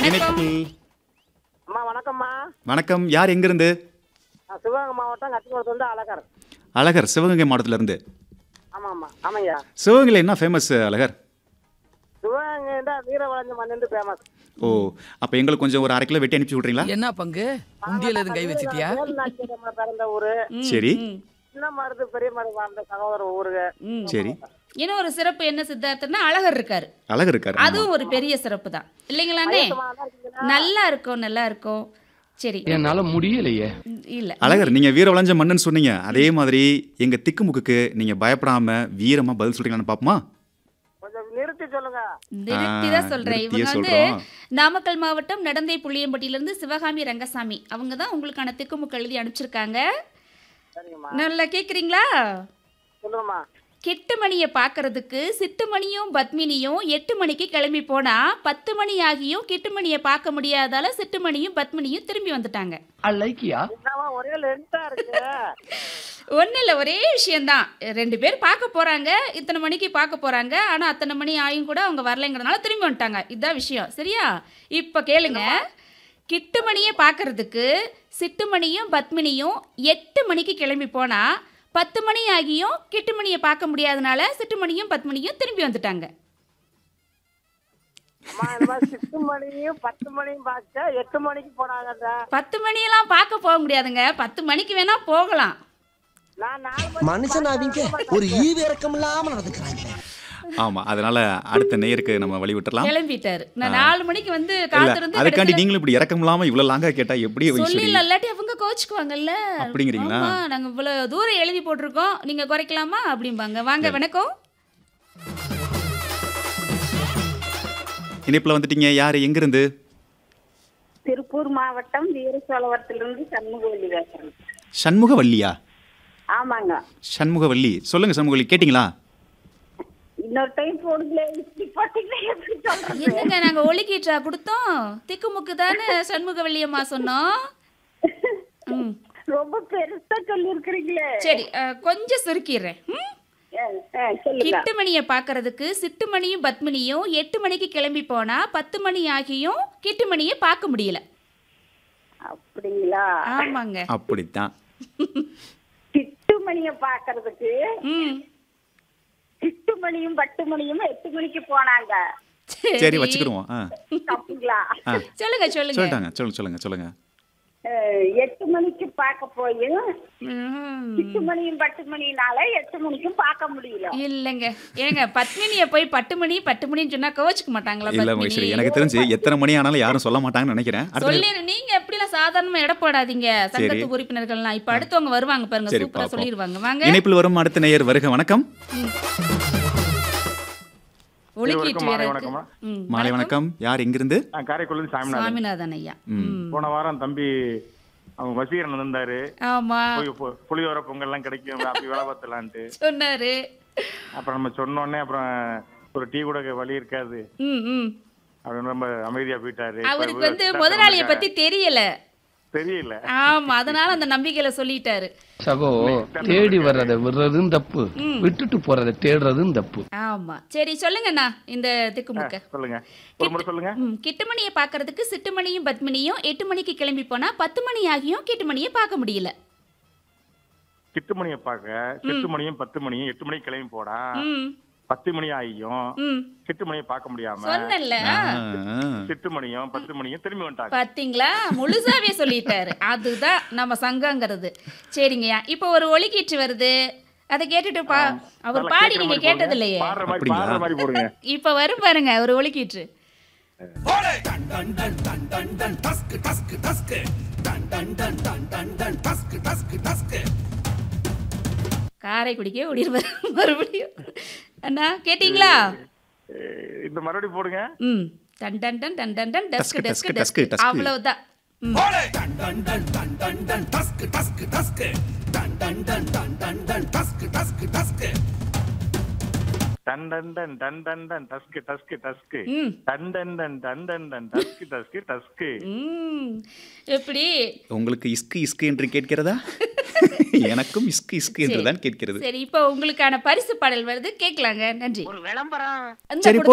வணக்கம் இணைப்பில் அம்மா வணக்கம்மா வணக்கம் யார் எங்கிருந்து நான் சிவகங்கை மாவட்டம் கத்திக்குளத்துலேருந்து அழகர் அழகர் சிவகங்கை மாவட்டத்திலிருந்து ஆமாம் ஆமாம் ஆமாய்யா சிவகங்கையில் என்ன ஃபேமஸ் அழகர் சிவகங்கை தான் வீரவளைஞ்ச மண்ணு ஃபேமஸ் ஓ அப்போ எங்களுக்கு கொஞ்சம் ஒரு அரை கிலோ வெட்டி அனுப்பிச்சு விட்றீங்களா என்ன பங்கு உண்டியல் எதுவும் கை வச்சிட்டியா வேலுநாச்சியம்மா பிறந்த ஊரு சரி சின்ன மருது பெரிய மருது வாழ்ந்த சகோதர ஊருங்க சரி இன்னும் ஒரு சிறப்பு என்ன சித்தார்த்தம்னா அழகர் இருக்காரு அழகர் இருக்காரு ஆமா. அதுவும் ஒரு பெரிய சிறப்பு தான் இல்லைங்களாண்ணே நல்லா இருக்கும் நல்லா இருக்கும் சரி என்னால முடியலையே இல்ல அழகர் நீங்க வீர வளைஞ்ச மண்ணுன்னு சொன்னீங்க அதே மாதிரி எங்க திக்குமுக்குக்கு நீங்க பயப்படாம வீரமா பதில் சொல்றீங்களான்னு பாப்போமா கொஞ்சம் நிறுத்தி சொல்லுங்க நிறுத்தி தான் ஆ, சொல்றேன் நிறுத்தியே இவங்க வந்து சொல்றோம். நாமக்கல் மாவட்டம் நடந்தை புளியம்பட்டியிலிருந்து சிவகாமி ரங்கசாமி அவங்க தான் உங்களுக்கான திக்குமுக்கு எழுதி அனுப்பிச்சிருக்காங்க சரிங்கம்மா நல்லா கேக்குறீங்களா சொல்லுங்கம்மா கெட்டு மணியை பார்க்கறதுக்கு சிட்டு மணியும் பத்மினியும் எட்டு மணிக்கு கிளம்பி போனா பத்து மணி ஆகியும் கிட்டு மணியை பார்க்க முடியாதால சிட்டு மணியும் பத்மினியும் திரும்பி வந்துட்டாங்க லைக்கியா என்னவா ஒரே லென்த்தா இருக்கு ஒன்றும் இல்லை ஒரே விஷயந்தான் ரெண்டு பேர் பார்க்க போகிறாங்க இத்தனை மணிக்கு பார்க்க போகிறாங்க ஆனால் அத்தனை மணி ஆயும் கூட அவங்க வரலைங்கிறதுனால திரும்பி வந்துட்டாங்க இதுதான் விஷயம் சரியா இப்போ கேளுங்க கிட்டு மணியை பார்க்கறதுக்கு சிட்டுமணியும் பத்மினியும் எட்டு மணிக்கு கிளம்பி போனால் பத்து மணி ஆகியும் கிட்டு மணியை பார்க்க முடியாதனால சிட்டுமணியும் பத்மினியும் திரும்பி வந்துட்டாங்க அம்மா இந்த மாதிரி சித்து மணியும் பத்து மணியும் பார்க்க எட்டு மணிக்கு போனாங்க பத்து மணியெல்லாம் பார்க்க போக முடியாதுங்க பத்து மணிக்கு வேணா போகலாம் நான் நாலு மணி மனுஷன் அவங்க ஒரு ஈவு இறக்கம் இல்லாம நடந்துக்கிறாங்க ஆமா அதனால அடுத்த நேருக்கு நம்ம வழி விட்டுறலாம் கிளம்பிட்டாரு நான் நாலு மணிக்கு வந்து இல்ல காத்திருந்து அதுக்காண்டி கடைசியில- நீங்களும் இப்படி இறக்கம் இல்லாம இவ்வளவு லாங்கா கேட்டா எப்படி ஈஸ்வரி சொல்லிடலாம் இல்லாட்டி அவங்க கோச்சுக்குவாங்கல்ல அப்படிங்கிறீங்களா? ஆமா நாங்க இவ்வளவு தூரம் எழுதி போட்டிருக்கோம் நீங்க குறைக்கலாமா அப்படிம்பாங்க வாங்க வணக்கம் இணைப்புல வந்துட்டீங்க யாரு எங்கிருந்து திருப்பூர் மாவட்டம் வீரசோழவரத்திலிருந்து சண்முகவல்லி பேசுறேன் சண்முகவல்லியா ஆமாங்க சண்முகவல்லி சொல்லுங்க சண்முகவல்லி கேட்டிங்களா இன்னொரு டைம் போடுங்களே இப்படி போட்டீங்களே எப்படி சொல்றது என்னங்க நாங்க ஒலிக்கீற்றா கொடுத்தோம் திக்குமுக்கு தானே சண்முகவல்லியம்மா சொன்னோம் ம் ரொம்ப பெருசா சொல்லியிருக்கிறீங்களே சரி அஹ், கொஞ்சம் சுருக்கிடுறேன் ம்? சொல்லுங்க கிட்டுமணியை பார்க்கறதுக்கு சிட்டுமணியும் பத்மினியும் எட்டு மணிக்கு கிளம்பி போனா பத்து மணி ஆகியும் கிட்டுமணியை பார்க்க முடியல அப்படிங்களா ஆமாங்க அப்படித்தான் சிட்டுமணிய பாக்குறதுக்கு ம் சிட்டுமணியும் பட்டுமணியும் எட்டு மணிக்கு போனாங்க சரி வச்சுக்கிருவோம் ஆ தப்புங்களா ஆ சொல்லுங்க சொல்லுங்க சொல்லிட்டாங்க சொல்லுங்க சொல்லுங்க சொல்லுங்க அஹ், எட்டு மணிக்கு பார்க்க போய் ம். சிட்டுமணியும் பட்டுமணினால எட்டு மணிக்கும் பார்க்க முடியல இல்லைங்க ஏங்க பத்மினிய போய் பட்டு மணி பட்டு மணின்னு சொன்னா கோச்சுக்க மாட்டாங்களா இல்ல பத்மினி? மகேஸ்வரி எனக்கு தெரிஞ்சு எத்தனை மணி ஆனாலும் யாரும் சொல்ல மாட்டாங்கன்னு நினைக்கிறேன் அடுத்த சொல்லி நீங்க எப்படிலாம் சாதாரணமா எடை போடாதீங்க சங்கத்து உறுப்பினர்கள்லாம் இப்ப அடுத்தவங்க வருவாங்க பாருங்க சரி, சூப்பரா பாப்போம். சொல்லிடுவாங்க வாங்க இணைப்பில் வரும் அடுத்த நேயர் வருக வணக்கம் ஒலிக்கீட்டு மாலை வேற வணக்கம்மா. இருக்கு. ம், மாலை வணக்கம் யார் எங்கிருந்து நான் காரைக்குடியில சாமிநாதன் சுவாமிநாதன் ஐயா ம். போன வாரம் தம்பி அவங்க வசீகரன் வந்திருந்தாரு ஆமா போய் பொ- புளியோர பொங்கல் எல்லாம் கிடைக்கும் அப்படி வேலை பார்த்தலான்ட்டு சொன்னாரு அப்புறம் நம்ம சொன்னோடனே அப்புறம் ஒரு டீ கூட வழி இருக்காது ம் ம் அப்படின்னு ரொம்ப அமைதியா போயிட்டாரு இப்ப அவருக்கு வந்து வீட்டுல முதலாளிய இருக்காங்க. பத்தி தெரியல தெரியல ஆமா அதனால அந்த நம்பிக்கையில சொல்லிட்டாரு சகோ தேடி வர்றத விடுறதும் தப்பு விட்டுட்டு போறத தேடுறதும் தப்பு ஆமா சரி சொல்லுங்கண்ணா இந்த திக்குமுக்க சொல்லுங்க ஒரு முறை சொல்லுங்க ம், கிட்டுமணியை பார்க்கறதுக்கு சிட்டுமணியும் பத்மினியும் எட்டு மணிக்கு கிளம்பி போனா பத்து மணி ஆகியும் கிட்டுமணியை பார்க்க முடியல கிட்டு மணியை பார்க்க சிட்டு மணியும் பத்து மணியும் எட்டு மணிக்கு கிளம்பி போடா ம் பத்து மணி ஆகியும் ம் சிட்டு மணியை பார்க்க முடியாம சொன்னல ஆ, சிட்டு மணியும் பத்து மணியும் திரும்பி வந்துட்டாங்க பாத்தீங்களா முழுசாவே சொல்லிட்டாரு அதுதான் நம்ம சங்கங்கிறது சரிங்கய்யா இப்போ ஒரு ஒலிக்கீற்று வருது அதை கேட்டுட்டு பா அவர் நல்லா பாடி கேக்குற நீங்க மாதிரி கேட்டது போடுங்க. இல்லையே பாடுற மாதிரி அப்படிங்களா? பாடுற மாதிரி போடுங்க இப்ப வரும் பாருங்க ஒரு ஒலிக்கீற்று காரைக்குடிக்கே ஓடிடுவார் மறுபடியும் அண்ணா கேட்டிங்களா அஹ் இந்த மறுபடியும் போடுங்க ம் டன் டன் டன் டன் டன் டன் டஸ்க் டஸ்க், டஸ்க் டஸ்க், டஸ்க் டஸ்க், டஸ்க். அவ்வளவுதான் ம். டன் டன் டன் டன் டன் டன் டஸ்கு டஸ்கு டஸ்கு ம். டன் டன் டன் டன் டன் டன் டஸ்கு டஸ்கு டஸ்கு ம். எப்படி உங்களுக்கு இஸ்கு இஸ்கு என்று கேட்கிறதா எனக்கும் இஸ்கு இஸ்கு என்று தான் கேட்கிறது சரி இப்போ உங்களுக்கான பரிசு பாடல் வருது கேட்கலாங்க நன்றி ஒரு விளம்பரம் இந்த சரி கொடுத்து-